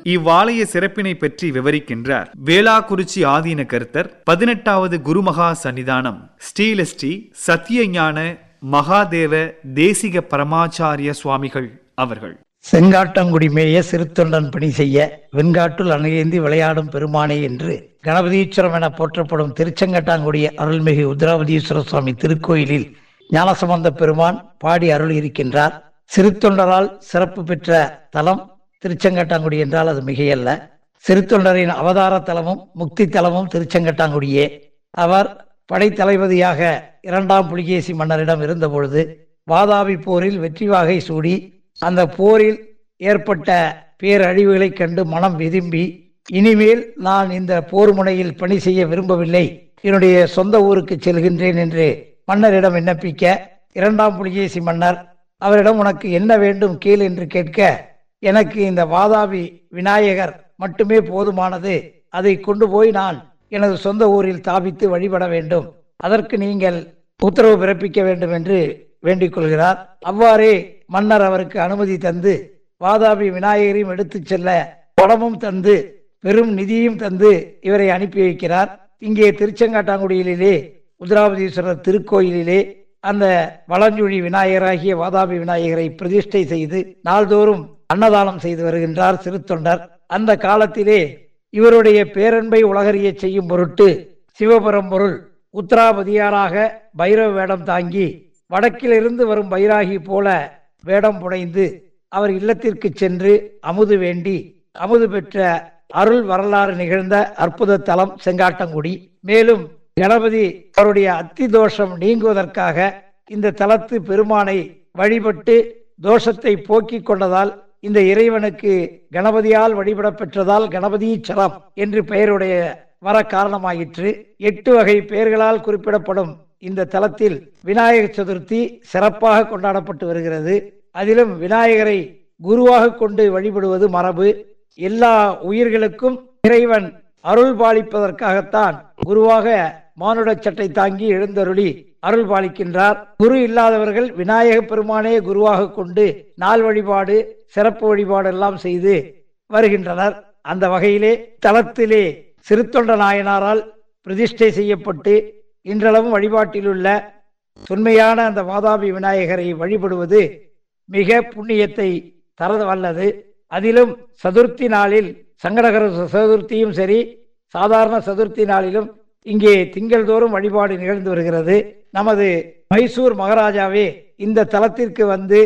இவ்வாலய சிறப்பினை பற்றி விவரிக்கின்றார் வேளாக்குறிச்சி ஆதீன கருத்தர் பதினெட்டாவது குருமகா சன்னிதானம் ஸ்ரீலஸ்ரீ சத்தியஞான மகாதேவ தேசிக பரமாச்சாரிய சுவாமிகள் அவர்கள் செங்காட்டங்குடி மேய சிறுத்தொண்டன் பணி செய்ய வெண்காட்டுள் அணையேந்தி விளையாடும் பெருமானே என்று கணபதீஸ்வரம் என போற்றப்படும் திருச்செங்கட்டாங்குடி அருள்மிகு உத்ராவதீஸ்வர சுவாமி திருக்கோயிலில் ஞானசம்பந்த பெருமான் பாடி அருள் இருக்கின்றார் சிறுத்தொண்டரால் சிறப்பு பெற்ற தலம் திருச்செங்கட்டாங்குடி என்றால் அது மிகையல்ல சிறுத்தொண்டரின் அவதார தலமும் முக்தி தலமும் திருச்செங்கட்டாங்குடியே அவர் படைத்தளபதியாக இரண்டாம் புலிகேசி மன்னரிடம் இருந்தபொழுது வாதாபி போரில் வெற்றி வாகை சூடி அந்த போரில் ஏற்பட்ட பேரழிவுகளைக் கண்டு மனம் விரும்பி இனிமேல் நான் இந்த போர் முனையில் பணி செய்ய விரும்பவில்லை என்னுடைய சொந்த ஊருக்கு செல்கின்றேன் என்று மன்னரிடம் விண்ணப்பிக்க இரண்டாம் புலிகேசி மன்னர் அவரிடம் உனக்கு என்ன வேண்டும் கேள் என்று கேட்க எனக்கு இந்த வாதாபி விநாயகர் மட்டுமே போதுமானது அதை கொண்டு போய் நான் எனது சொந்த ஊரில் தாபித்து வழிபட வேண்டும் அதற்கு நீங்கள் உத்தரவு பிறப்பிக்க வேண்டும் என்று வேண்டிக் கொள்கிறார் அவ்வாறே மன்னர் அவருக்கு அனுமதி தந்து வாதாபி விநாயகரையும் எடுத்துச் செல்ல பணமும் தந்து பெரும் நிதியும் தந்து இவரை அனுப்பி வைக்கிறார் இங்கே திருச்செங்காட்டாங்குடியிலே உத்ராபதீஸ்வரர் திருக்கோயிலிலே அந்த வளஞ்சுழி விநாயகராகிய வாதாபி விநாயகரை பிரதிஷ்டை செய்து நாள்தோறும் அன்னதானம் செய்து வருகின்றார் சிறுத்தொண்டர் அந்த காலத்திலே இவருடைய பேரன்பை உலகறிய செய்யும் பொருட்டு சிவபுரம் பொருள் உத்தராபதியாராக பைரவ வேடம் தாங்கி வடக்கிலிருந்து வரும் பைராகி போல வேடம் புனைந்து அவர் இல்லத்திற்கு சென்று அமுது வேண்டி அமுது பெற்ற அருள் வரலாறு நிகழ்ந்த அற்புத தலம் செங்காட்டங்குடி மேலும் கணபதி அவருடைய அத்தி தோஷம் நீங்குவதற்காக இந்த தலத்து பெருமானை வழிபட்டு தோஷத்தை போக்கிக் கொண்டதால் இந்த இறைவனுக்கு கணபதியால் வழிபட பெற்றதால் கணபதீச்சரம் என்று பெயருடைய வர காரணமாயிற்று எட்டு வகை பெயர்களால் குறிப்பிடப்படும் இந்த தலத்தில் விநாயகர் சதுர்த்தி சிறப்பாக கொண்டாடப்பட்டு வருகிறது அதிலும் விநாயகரை குருவாக கொண்டு வழிபடுவது மரபு எல்லா உயிர்களுக்கும் இறைவன் அருள் பாலிப்பதற்காகத்தான் குருவாக மானுட சட்டை தாங்கி எழுந்தருளி அருள் பாலிக்கின்றார் குரு இல்லாதவர்கள் விநாயக பெருமானே குருவாக கொண்டு நாள் வழிபாடு சிறப்பு வழிபாடு எல்லாம் செய்து வருகின்றனர் அந்த வகையிலே தலத்திலே சிறுத்தொண்ட நாயனாரால் பிரதிஷ்டை செய்யப்பட்டு இன்றளவும் வழிபாட்டில் உள்ள தொன்மையான அந்த வாதாபி விநாயகரை வழிபடுவது மிக புண்ணியத்தை தர வல்லது அதிலும் சதுர்த்தி நாளில் சங்கடகர சதுர்த்தியும் சரி சாதாரண சதுர்த்தி நாளிலும் இங்கே திங்கள்தோறும் வழிபாடு நிகழ்ந்து வருகிறது நமது மைசூர் மகாராஜாவே இந்த தலத்திற்கு வந்து